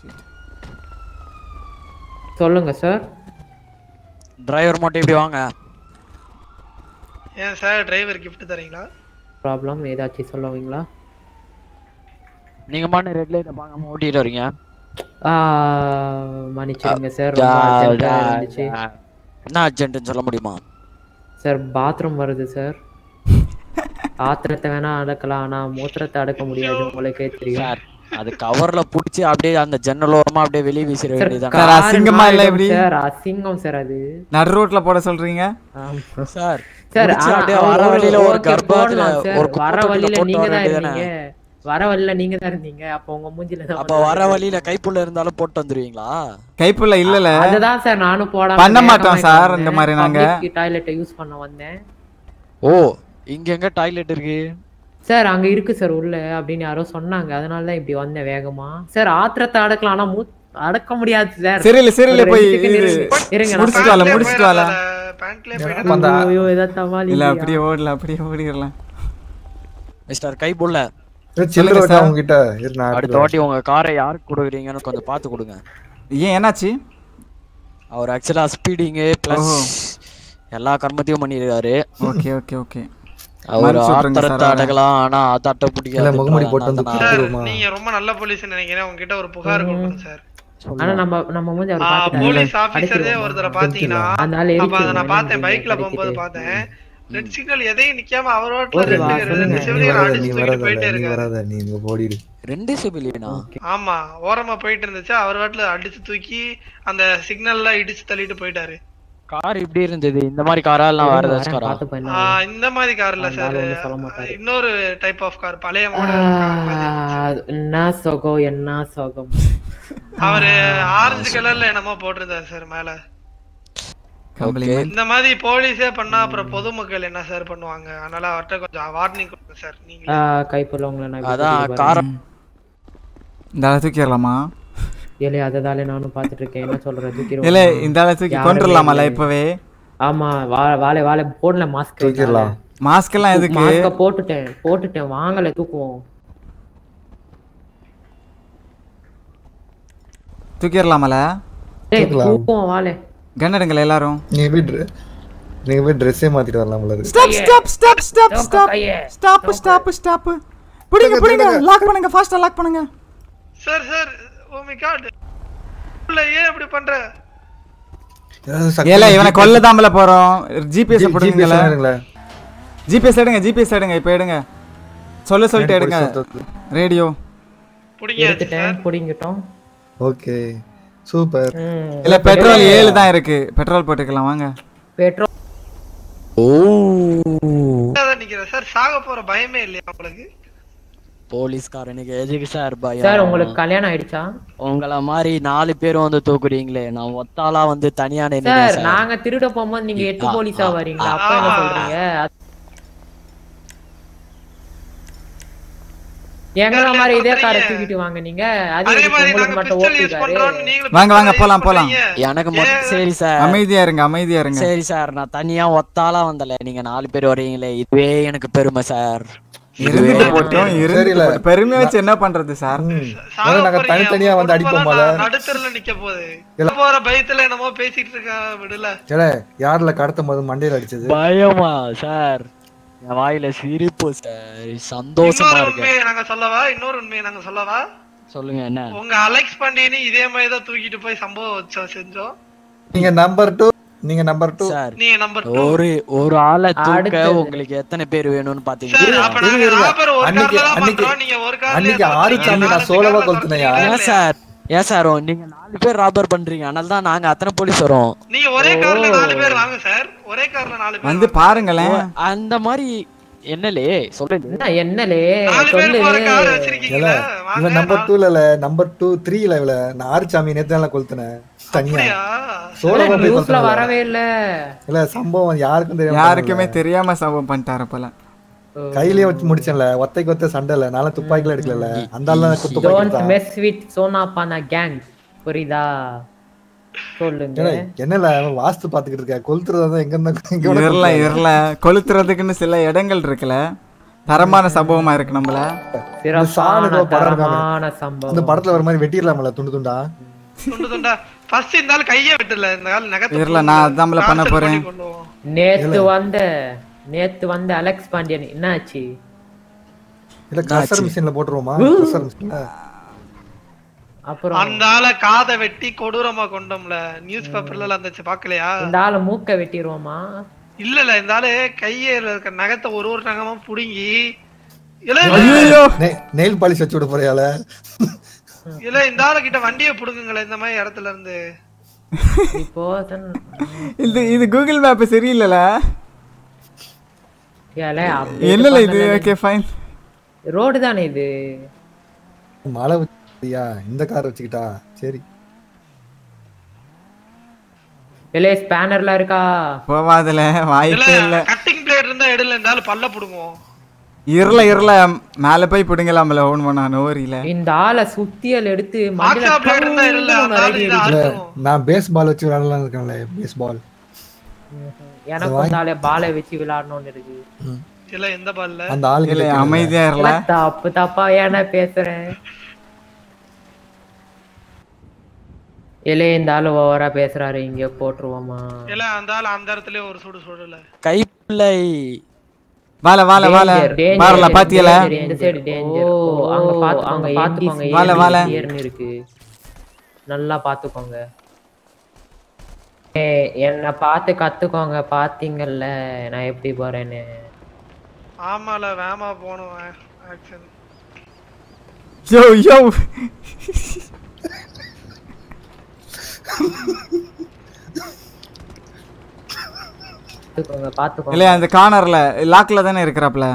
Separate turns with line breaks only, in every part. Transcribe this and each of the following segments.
சொல்லுங்க sir
driver மட்டும் இப்படி வாங்க
ஏன் சார் டிரைவர் gift தரீங்களா
ப்ராப்ளம் ஏதாச்சும் சொல்லுவீங்களா
நீங்க மாட்டு ரெட் லைட்டை பார்க்காம ஓட்டிட்டு வரீங்க
ஆ, மன்னிச்சிடுங்க சார் ரொம்ப
டா,
urgent ஆ
டா,
இருந்துச்சு
டா. என்ன அர்ஜென்ட்னு சொல்ல முடியுமா
சார் பாத்ரூம் வருது சார் ஆத்திரத்தை வேணா அடக்கலாம் ஆனா மூத்திரத்தை அடக்க முடியாது உங்களுக்கே தெரியும்
சார் அது கவர்ல புடிச்சு அப்படியே அந்த ஜன்னல் ஓரமா அப்படியே வெளியே வீசிட
சார்
வேண்டியதுதான்
சார், அசிங்கமா இல்ல இப்படி?
சார் அசிங்கம் சார் அது
நடு ரோட்ல போட சொல்றீங்க
ஆமா.
சார்
சார்
புடிச்சு
ஆனா
அப்படியே
அவர்
வர
ஒரு-
வழியில ஒரு
okay,
கர்ப்பத்துல
போடலாம் சார்.
ஒரு
வர
குப்பை
வழியில
தொட்டில
நீங்க
போட்டு
தான்
வர
இருந்தீங்க வர வழியில நீங்க தான் இருந்தீங்க அப்ப உங்க மூஞ்சில தான்
அப்ப வர வழியில கைப்புள்ள இருந்தாலும் போட்டு வந்துருவீங்களா
கைப்புள்ள இல்லல
அதுதான் சார் நானும் போடாம
பண்ண மாட்டோம்
வேகமா
சார்,
வந்தேன்.
இந்த மாதிரி நாங்க.
Public டாய்லெட்டை யூஸ் பண்ண வந்தேன்
ஓ இங்க எங்க டாய்லெட் இருக்கு
சார் அங்க இருக்கு சார் உள்ள அப்படின்னு யாரோ சொன்னாங்க அதனால தான் இப்படி வந்தேன் வேகமா சார் ஆத்திரத்தை அடக்கலாம் ஆனா மூ அடக்க முடியாது சார்
சரியில்ல சரியில்ல
ஒரு
போய்
ரெண்டு second
இது
இருங்க. இருங்க, நான்
முடிச்சுட்டு வாழ முடிச்சுட்டு வாழ
பேண்ட்லயே
எனக்கு அந்த
ஐயோ ஏதாவது தவாலி
இல்ல அப்படியே ஓடல அப்படியே ஓடிடலாம்
மிஸ்டர் கைப்புள்ள
சில்லற
சார்.
அவங்க கிட்ட இரு நான்
அடுத்த வாட்டி உங்க காரை யாருக்கு கொடுக்குறீங்கன்னு கொஞ்சம் பார்த்து கொடுங்க
ஏன் என்னாச்சு
அவர் ஆக்சுவலா ஸ்பீடிங்கு பிளஸ்
ஓஹோ.
எல்லா கர்மத்தையும் பண்ணிருக்காரு
ஓகே ஓகே ஓகே
அவர்
மன்னிச்சு விட்டுருங்க
ஆத்திரத்தை
சார் அவரை.
அடக்கலாம் ஆனா அதாட்ட
இல்ல
பிடிக்காது
முகமூடி போட்டு வந்து
அதனால
சார்
கொடுத்துருமா
நீங்க ரொம்ப நல்ல போலீஸ் நினைக்கிறேன் உங்ககிட்ட ஒரு புகார் கொடுக்கணும் சார்
ஆனா நம்ம நம்ம மூஞ்சி அவர்
ஆ,
பாத்துட்டாரு
போலீஸ் ஆபீசரே
அடிச்சிருவோம்.
ஒருத்தரை பாத்தீங்கன்னா
அதனால
அப்ப அதை நான்
எரிச்சிருவோம்.
பார்த்தேன் பைக்ல
அடிச்சிட்டு.
போகும்போது பார்த்தேன் ரெட் சிக்னல் எதையும் நிக்காம அவர் வாட்டுல
ஓகே, வா,
ரெண்டு
சொல்லுங்க.
ரெண்டு
நீ
சிவிலியன்
வராத
அடிச்சு
நீ
தூக்கிட்டு
வராத
போயிட்டே
நீ
இருக்காரு
வராத நீ இங்க ஓடிடு
ரெண்டு சிபிலியனா
ஆமா ஓரமா போயிட்டு இருந்துச்சு அவர் வாட்டுல அடிச்சு தூக்கி அந்த சிக்னல்ல இடிச்சு தள்ளிட்டு போயிட்டாரு
கார் இப்படி இருந்தது இந்த மாதிரி காரா இல்ல வேற ஏதாச்சும் காரா
பாத்து பண்ண
ஆ, இந்த மாதிரி கார் இல்ல
அந்த
சார்
ஆளு ஒண்ணும் சொல்ல மாட்டாரு.
இன்னொரு டைப் ஆஃப் கார் பழைய மாடல்
என்ன சுகம் என்ன சுகம்
அவரு ஆரஞ்சு கலர்ல என்னமோ போட்டிருந்தாரு சார் மேல
கம்ப்ளைண்ட்
இந்த மாதிரி போலீஸே பண்ணா அப்புறம் பொதுமக்கள் என்ன சார் பண்ணுவாங்க அதனால அவர்ட்ட கொஞ்சம் வார்னிங் கொடுங்க சார் நீங்க
கைப்புள்ள உங்களை நான் இப்படி
அதான்
கூட்டிட்டு
கார
வரேன்.
இந்த ஆளை தூக்கிடலாமா
ஏலே அததாலே நானும் பாத்துட்டு இருக்கேன் என்ன சொல்ற
இல்ல
தூக்கிடுவோமா?
இந்த ஆளை தூக்கி
யாருமே
கொண்டுடலாமல
இல்லை.
இப்பவே
ஆமா வா- வாழை வாழை போடல மாஸ்க்
தூக்கிடலாம்
மாஸ்க் எல்லாம் எதுக்கு
மாஸ்க போட்டுட்டேன் போட்டுட்டேன் வாங்கல தூக்குவோம்
தூக்கிடலாமல
டேய்
தூக்கலாம்.
தூக்குவோம் வாழை
கன் எடுங்கள எல்லாரும்
நீங்க போய் dre- நீங்க போய் ட்ரெஸ்ஸே மாத்திட்டு வரலாம் போல இருக்கு
ஸ்டாப் ஸ்டாப் ஸ்டாப் ஸ்டாப்
தூக்கு
ஸ்டாப்
கையை.
ஸ்டாப் ஸ்டாப் ஸ்டாப் புடிங்க புடிங்க லாக் பண்ணுங்க ஃபாஸ்டா லாக் பண்ணுங்க
sir sir oh my God இல்ல ஏன் இப்படி பண்ற
ஏதாவது சக்தி-
ஏல இவனை கொல்லதாமல போறோம் ஜிபிஎஸ்
G-
போடுங்களா
GPS வேணுங்களா?
ஜிபிஎஸ் எடுங்க ஜிபிஎஸ் எடுங்க இப்போ எடுங்க சொல்ல சொல்லிட்டு எடுங்க ரேடியோ
புடிங்க
எடுத்துட்டேன் புடிங்கிட்டோம்
ஓகே சூப்பர்
ம்.
இல்ல பெட்ரோல் ஏழு தான் இருக்கு பெட்ரோல் போட்டுக்கலாம் வாங்க
பெட்ரோல்
ஓ
நிக்கிறேன் சார் சாக போற பயமே இல்லையா உங்களுக்கு
போலீஸ்காரனுக்கு எதுக்கு சார்
சார்
பயம்
உங்களுக்கு கல்யாணம் ஆயிடுச்சா
உங்கள மாதிரி நாலு பேரும் வந்து தூக்குறீங்களே நான் ஒத்தாளா வந்து தனியா
சார்
நின்னுட்டேன் சார்
நாங்க திருட போகும்போது நீங்க எட்டு
ஆ,
போலீஸா
ஆ,
வரீங்களா அப்ப என்ன
ஆ.
சொல்றீங்க எங்கள மாதிரி இதே காரை தூக்கிட்டு வாங்க நீங்க அது
அதே
எதுக்கு
மாதிரி
உங்களுக்கு
நாங்க
மட்டும்
பிஸ்டல் யூஸ்
ஓட்டிக்காரு
பண்றோம் நீங்களும்
வாங்க, வாங்க,
pistol use
போலாம், போலாம்.
பண்றீங்க.
எனக்கு மட்டும் சரி சார்
அமைதியா இருங்க அமைதியா இருங்க
சரி சார் நான் தனியா ஒத்தாளா வந்தல நீங்க நாலு பேர் வரீங்களே இதுவே எனக்கு பெருமை சார்
இருந்துட்டு போட்டோம் இருந்து
சரில.
போட்டோம். பெருமை வச்சு என்ன பண்றது சார்
சாக
முதல்ல நாங்க
போறீங்க.
தனித்தனியா
உங்க
வந்து
குடும்பம்
அடிப்போம்
தான்
போல.
நடுத்தெருல நிக்க போகுது போற பயத்துல என்னமோ பேசிட்டு இருக்கா விடல
ஏல யார்ல கடத்தும் போது மண்டையில அடிச்சது
பயமா சார் என் வாயில சிரிப்பு சார் சந்தோஷமா
இன்னொரு
இருக்கு
உண்மையை நாங்க சொல்லவா இன்னொரு உண்மையை நாங்க சொல்லவா
சொல்லுங்க என்ன
உங்க அலெக்ஸ் பாண்டியனி இதே மாதிரி தான் தூக்கிட்டு போய் சம்பவம் வச்சோம் செஞ்சோம்
நீங்க நம்பர் டூ நீங்க நம்பர் டூ
சார்
நீங்க நம்பர்
ஒரு ஒரு ஆளை தூக்க
அடுத்தது.
உங்களுக்கு எத்தனை பேர் வேணும்னு
சார்
பாத்தீங்கன்னா
அப்ப நாங்க
இருங்க.
ராபர் ஒரு
அன்னைக்கு-
கார்ல தான்
அன்னைக்கு-
பண்றோம் நீங்க ஒரு கார்ல
அன்னைக்கு ஆறு சாமி நான் சோலவா கொளுத்துனையா?
ஏன் சார் ஏன் சார் நீங்க நாலு பேர் ராபர் பண்றீங்க அதனால தான் நாங்க அத்தனை போலீஸ் வரோம்
நீங்க ஒரே கார்ல நாலு பேர் வாங்க சார் ஒரே கார்ல நாலு பேர்
வந்து
வாங்க.
பாருங்களேன்
அந்த மாதிரி என்னலே சொல்லுங்க
என்ன என்னலே
நாலு பேர்
சொல்லு
போற கார்
ஏல
வச்சிருக்கீங்களா வாங்க
இவன் நம்பர் டூல இல்ல நம்பர் டூ த்ரீல இவள நான் ஆறு சாமி நேத்து தான் கொளுத்துனேன் தனியா
அப்படியா
சோலவா போய்
நியூஸ்ல
கொளுத்துனேன்
வரவே இல்ல
இல்ல சம்பவம் யாருக்கும் தெரியாம
யாருக்குமே தெரியாம சம்பவம் பண்ணிட்டாரு போல
கையிலேயே வச்சு முடிச்சேன்ல ஒத்தைக்கு ஒத்த சண்டை இல்ல நானும் துப்பாக்கில எடுக்கல அந்த ஆள் தான் குத்து
டோன்ட்
பாக்கிட்டான்
mess with Sona Pana gang புரியுதா சொல்லுங்க
ஏலே, என்னல அவன் வாஸ்து பாத்துக்கிட்டு இருக்க கொளுத்துறதா தான் எங்க இருந்தா எங்க வேணா
இருல
கொளுத்தலாம்.
இருல கொளுத்துறதுக்குன்னு சில இடங்கள் இருக்குல்ல தரமான சம்பவமா இருக்கு நம்மள
சிறப்பான
ஏதோ படம் இருக்காமே.
தரமான
அந்த
சம்பவம்
படத்துல வர மாதிரி வெட்டிடலாம்ல துண்டு துண்டா
துண்டு துண்டா ஃபர்ஸ்ட் இந்த ஆள் கையே வெட்டல இந்த ஆள் நகத்தை
தெரியல, நான் அதான்ல பண்ண
cancel
போறேன்.
பண்ணி கொண்டு போவோம்.
நேத்து வந்த நேத்து வந்த அலெக்ஸ் பாண்டியன் என்னாச்சு
இல்ல கசர் மிஷின்ல போட்டுருவோமா கசர் மிஷின்ல
அப்புறம்
அந்த ஆளை காதை வெட்டி கொடூரமா கொண்டோம்ல நியூஸ் பேப்பர்ல எல்லாம் இருந்துச்சு பாக்கலையா
இந்த ஆளை மூக்க வெட்டிடுவோமா
இல்ல இல்ல இந்த ஆளு கையில இருக்க நகத்தை ஒரு ஒரு நகமா புடுங்கி இல்ல
ஐயோ
நெயில் பாலிஷ் வச்சு விட போறியால
இல்ல இந்த ஆளு கிட்ட வண்டியை புடுங்குங்களேன் இந்த மாதிரி இடத்துல இருந்து
இப்போ தன்-
இது இது கூகுள் மேப் சரியில்லைல
ஏலே, update
என்னல இது
பண்ணல.
ஓகே ஃபைன்
ரோடு தானே இது
மழை வச்சியா இந்த கார் வச்சுக்கிட்டா சரி
இல்ல ஸ்பேனர்லாம் இருக்கா
போவாதுல
இல்ல
வாய்ப்பே இல்ல
கட்டிங் பிளேட் இருந்தா எடுல இந்த ஆளு பல்ல புடுங்குவோம்
இருள இருள மேல போய் பிடுங்கலாம்ல ஓன் பண்ணா நோரியில
இந்த ஆளை சுத்தியல் எடுத்து மண்ணுல
ஆக்ஸா பிளேட் இருந்தா எடுல
டங்குன்னு
அந்த ஆளு
மடக்கி
இதை
அடிக்கும்.
அறுத்துரும்.
நான் பேஸ் பால் வச்சு விளையாடலாம் இருக்கேன்ல பேஸ் பால்
எனக்கு இந்த ஆளை பாலை வச்சு விளையாடணும்னு இருக்கு
இல்ல எந்த பால்ல
அந்த ஆளுக்கு
இல்ல அமைதியா இருல
இல்ல, தப்பு தப்பா ஏன்னா பேசுறேன் இல்ல இந்த ஆளு ஓவரா பேசுறாரு இங்க போட்டுருவோமா
இல்ல அந்த ஆளு அந்த இடத்துலயே ஒரு சுடு சுடல
கைப்பிள்ளை
வால வால வால
Danger, danger,
பாரல பாத்தியல
danger, இந்த சைடு டேஞ்சர் ஓ அங்க பாத்துக்கோங்க பாத்துக்கோங்க
வால, வால.
ஏர்னு இருக்கு நல்லா பாத்துக்கோங்க ஏய், என்ன பார்த்து கத்துக்கோங்க பாத்தீங்கல்ல நான் எப்படி போறேன்னு
ஆமால வேமா போனோம் ஆக்சன்
யோ யோ
பாத்துக்கோங்க பாத்துக்கோங்க
இல்ல அந்த கார்னர்ல லாக்ல தானே இருக்கிறாப்ல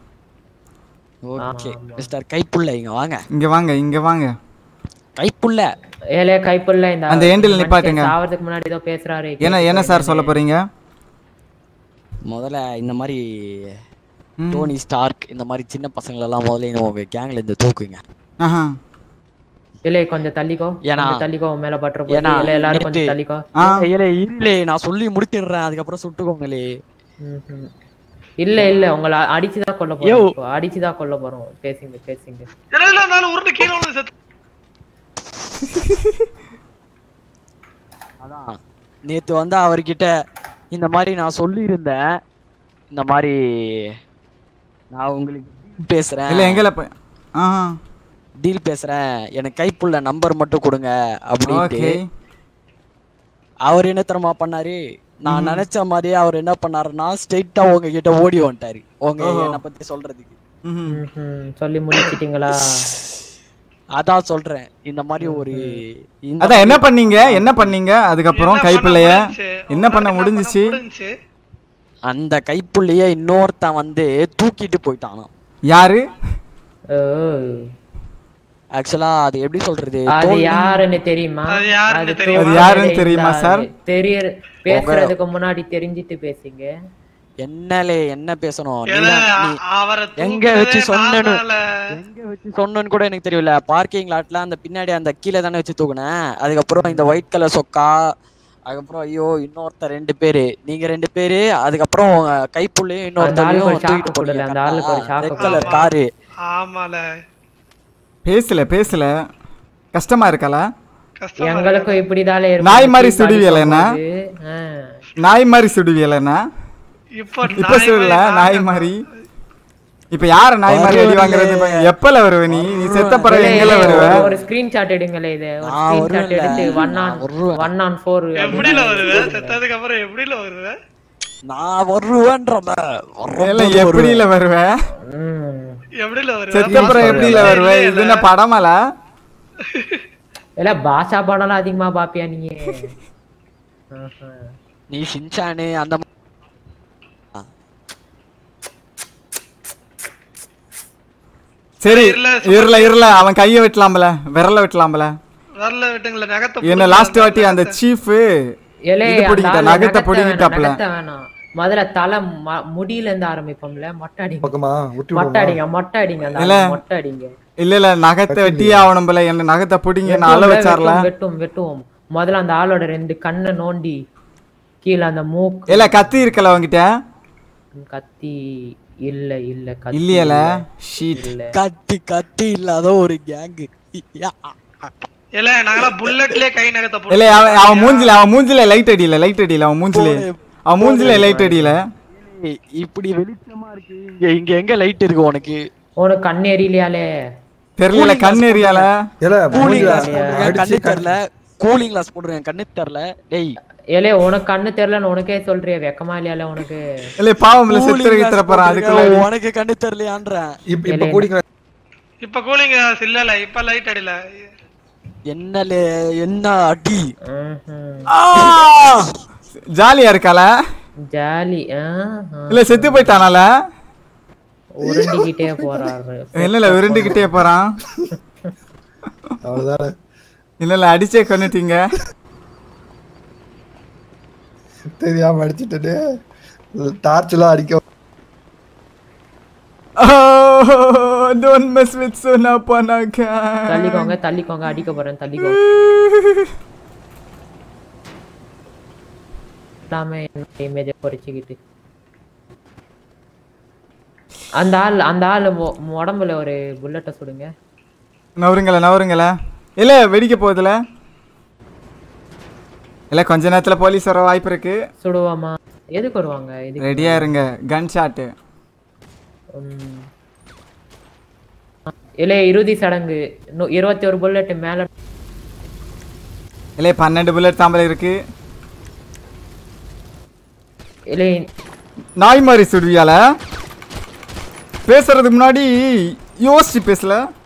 ஓகே மிஸ்டர் கைப்புள்ள இங்க வாங்க
இங்க வாங்க இங்க வாங்க
கைப்புள்ள
ஏலே கைப்புள்ள இந்த
அந்த end ல
மனுஷன்
நிப்பாட்டுங்க.
சாவறதுக்கு முன்னாடி ஏதோ பேசுறாரு
என்ன என்ன சார் சொல்ல போறீங்க
முதல்ல இந்த மாதிரி டோனி ஸ்டார்க் இந்த மாதிரி சின்ன பசங்களெல்லாம் முதல்ல இந்த உங்க கேங்ல இருந்து தூக்குங்க
ஆஹா
இல்ல கொஞ்சம் தள்ளிக்கோ
ஏன்னா-
கொஞ்சம் தள்ளிக்கோ உன் மேல பற்ற போகுது
ஏன்னா
இல்ல எல்லாரும் கொஞ்சம்
நேத்து-
தள்ளிக்கோ
ஆ
ஏலே இல்லே நான் சொல்லி முடிச்சிடுறேன் அதுக்கப்புறம் சுட்டுக்கோங்களே
ம்ஹும். இல்ல இல்ல உங்களை அடிச்சுதான் கொல்ல
யோ.
போறோம் இப்போ. அடிச்சுதான் கொல்ல போறோம் பேசுங்க பேசுங்க
இல்ல இல்ல அந்த ஆளு உருண்டு கீழே விழுந்து செத்து
அதான் நேத்து வந்து அவர்கிட்ட இந்த மாதிரி நான் சொல்லியிருந்தேன் இந்த மாதிரி நான் உங்களுக்கு deal பேசுறேன்
இல்ல எங்கல போய் ஆஹா
டீல் பேசுறேன் எனக்கு கைப்புள்ள நம்பர் மட்டும் கொடுங்க அப்படின்ட்டு
ஓகே
அவர் என்ன தெரியுமா பண்ணாரு நான் நினைச்ச மாதிரியே அவர் என்ன பண்ணாருன்னா ஸ்ட்ரெயிட்டா உங்ககிட்ட ஓடி வந்துட்டாரு உங்க
ஓஹோ.
என்னை பத்தி சொல்றதுக்கு
ம்ஹும். சொல்லி முடிச்சிட்டீங்களா
அதான் சொல்றேன் இந்த மாதிரி ஒரு இந்த
அதான் என்ன பண்ணீங்க என்ன பண்ணீங்க அதுக்கப்புறம்
என்ன
கைப்பிள்ளைய
பண்ண முடிஞ்சுச்சு?
என்ன பண்ண முடிஞ்சிச்சு
முடிஞ்சுச்சு
அந்த கைப்புள்ளைய இன்னொருத்தன் வந்து தூக்கிட்டு போயிட்டானாம்
யாரு
ஓ.
ஆக்சுவலா அது எப்படி சொல்றது
அது
தோல்
யாருன்னு தெரியுமா
அது யாருன்னு
அது
தெரியுமா?
அது யாருன்னு தெரியுமா சார்?
தெரிய பேசுறதுக்கு முன்னாடி தெரிஞ்சிட்டு பேசுங்க
என்னலே என்ன பேசணும் நீ
ஏன்னா,
தான்- நீ
அவரை
எங்க வச்சு
தூக்குனதே
சொன்னேன்னு
நானால.
எங்க வச்சு சொன்னேன்னு கூட எனக்கு தெரியல பார்க்கிங் லாட்ல அந்த பின்னாடி அந்த கீழே தானே வச்சு தூக்குனேன் அதுக்கப்புறம் இந்த ஒயிட் கலர் சொக்கா அதுக்கப்புறம் ஐயோ இன்னொருத்தர் ரெண்டு பேரு நீங்க ரெண்டு பேரு அதுக்கப்புறம் உங்க கைப்புள்ளையும்
அந்த ஆளுக்கு ஒரு
இன்னொருத்தரையும்
shock
தூக்கிட்டு
கொடுல, அந்த ஆளுக்கு ஒரு shock
ரெட் கலர்
கொடுல.
காரு
ஆமால
பேசல பேசல கஷ்டமா இருக்கல
கஷ்டமா இருக்கு.
எங்களுக்கும் இப்படிதாலே இருக்கும்.
நாய் மாதிரி
தீபாவளி
சுடுவியல என்ன?
போகும்போது, ஆ.
நாய் மாதிரி சுடுவியலண்ணா
இப்போ
இப்ப
நாய்
சொல்லல
மாதிரி
நாய் மாதிரி இப்ப யார நாய் மாதிரி அடி வாங்குறது இப்ப எப்பல வருவ நீ நீ செத்த பிறகு
இல்ல,
எங்கல
இல்ல,
வருவ
ஒரு- ஒரு ஸ்கிரீன்ஷாட் எடுங்களே இது ஒரு
நான்
ஸ்கிரீன்ஷாட்
வருவேன்ல.
எடுத்து ஒன் ஆன்
நான் வருவேன்.
ஒன் ஆன் ஃபோர்
எப்படில வருவ செத்ததுக்கு அப்புறம் எப்படில வருவ
நான் வருவேன்றத
இல்ல எப்படில வருவ
எப்படில வருவ
செத்த பிறகு எப்படில வருவ இது என்ன படமல
இல்ல பாஷா படம்லாம் அதிகமா பாப்பியா நீ ஆஹா.
நீ ஷின்சானு அந்த மா-
சரி
இருல,
இருல இருல அவன் கைய வெட்டலாம்ல விரல வெட்டலாம்ல
வரல விட்டுங்கள நகத்தை
என்ன லாஸ்ட் வாட்டி அந்த சீஃப்
ஏலே,
இது
அந்த
பிடிக்கிட்ட
ஆளு
நகத்தை
நகத்தை
பிடிக்கிட்டாப்ல
வேணாம், நகத்தை வேணாம் முதல்ல தலை ம- முடியில இருந்து ஆரம்பிப்போம்ல மொட்டை அடிங்க
பக்கமா விட்டு
மொட்டை
விடுவோமா
அடிங்க மொட்டை அடிங்க அந்த
இல்ல.
ஆளு மொட்டை அடிங்க
இல்ல இல்ல நகத்தை வெட்டியே ஆகணும் போல என்ன நகத்தை பிடிங்க நான் அள
வெட்டுவோம்ல,
வச்சார்ல
வெட்டுவோம், வெட்டுவோம் வெட்டுவோம் முதல்ல அந்த ஆளோட ரெண்டு கண்ணை நோண்டி கீழே அந்த மூக்கு
இல்ல கத்தி இருக்கல அவங்கிட்ட
கத்தி இல்ல இல்ல கத்தி
இல்லையல
இல்ல.
ஷீட்
இல்ல
கத்தி கத்தி இல்லாத ஒரு கேங்கு
இல்ல நாங்களாம் புல்லட்லயே கை நகத்த
இல்ல அவன் அவன் மூஞ்சில அவன் மூஞ்சில லைட் அடியில லைட் அடியில அவன் மூஞ்சில அவன் மூஞ்சில லைட் அடியில
இப்படி வெளிச்சமா இருக்கு இங்க இங்க எங்க லைட் இருக்கு உனக்கு
உனக்கு கண் எரியலையாலே
தெரியல கண் எரியால
இல்ல
கூலிங்
மூஞ்சில
கிளாஸ் போடுறேன்
அடிச்சு
கண்ணு தெரியல கூலிங் கிளாஸ் போடுறேன் கண்ணு தெரியல டேய்
ஏலே உனக்கு கண்ணு தெரியலன்னு உனக்கே சொல்றிய வெக்கமா இல்லையால உனக்கு
இல்ல பாவம் இல்ல
cooling
செத்து
glass
வைத்திர போறான்
போட்டிருக்கேன்,
அதுக்குள்ள
உனக்கு கண்ணு தெரியலையான்றேன்
இப்ப இப்ப கூடிங்க
இப்ப கூலிங் இல்ல இல்ல இப்ப லைட் அடியில
என்ன லே- என்ன அடி
ம்ஹும்.
ஜாலியா இருக்கால
ஜாலி ஆஹ்,
இல்ல செத்து போயிட்டானால
உருண்டிக்கிட்டே போறாரு
இல்ல இல்ல விருண்டுகிட்டே போறான்
அவ்வளவுதான்
இல்ல இல்ல அடிச்சே கொன்னுட்டீங்க
தெரியாம அடிச்சுட்டு டார்ச் எல்லாம் அடிக்க
டோன்ட் மெஸ் வித் சோனா பனாக்கா
தள்ளிக்கோங்க தள்ளிக்கோங்க அடிக்க போறேன் தள்ளிக்கோங்க எல்லாமே இமேஜ பொறிச்சுக்கிட்டு அந்த ஆள் அந்த ஆள் மொ- உடம்புல ஒரு புல்லட்டை சுடுங்க
நவருங்கள நவருங்கள இல்ல வெடிக்க போகுதுல இல்ல கொஞ்ச நேரத்துல போலீஸ் வர வாய்ப்பு இருக்கு
சுடுவாமா எதுக்கு வருவாங்க எதுக்கு
ரெடியா இருங்க கன் ஷாட்
ம். இல்ல இறுதி சடங்கு இன்னும் இருபத்தி ஒரு புல்லட் மேல
இல்ல பன்னெண்டு புல்லட் தாம்பல இருக்கு
இல்ல
நாய் மாதிரி சுடுவியால பேசுறதுக்கு முன்னாடி யோசிச்சு பேசல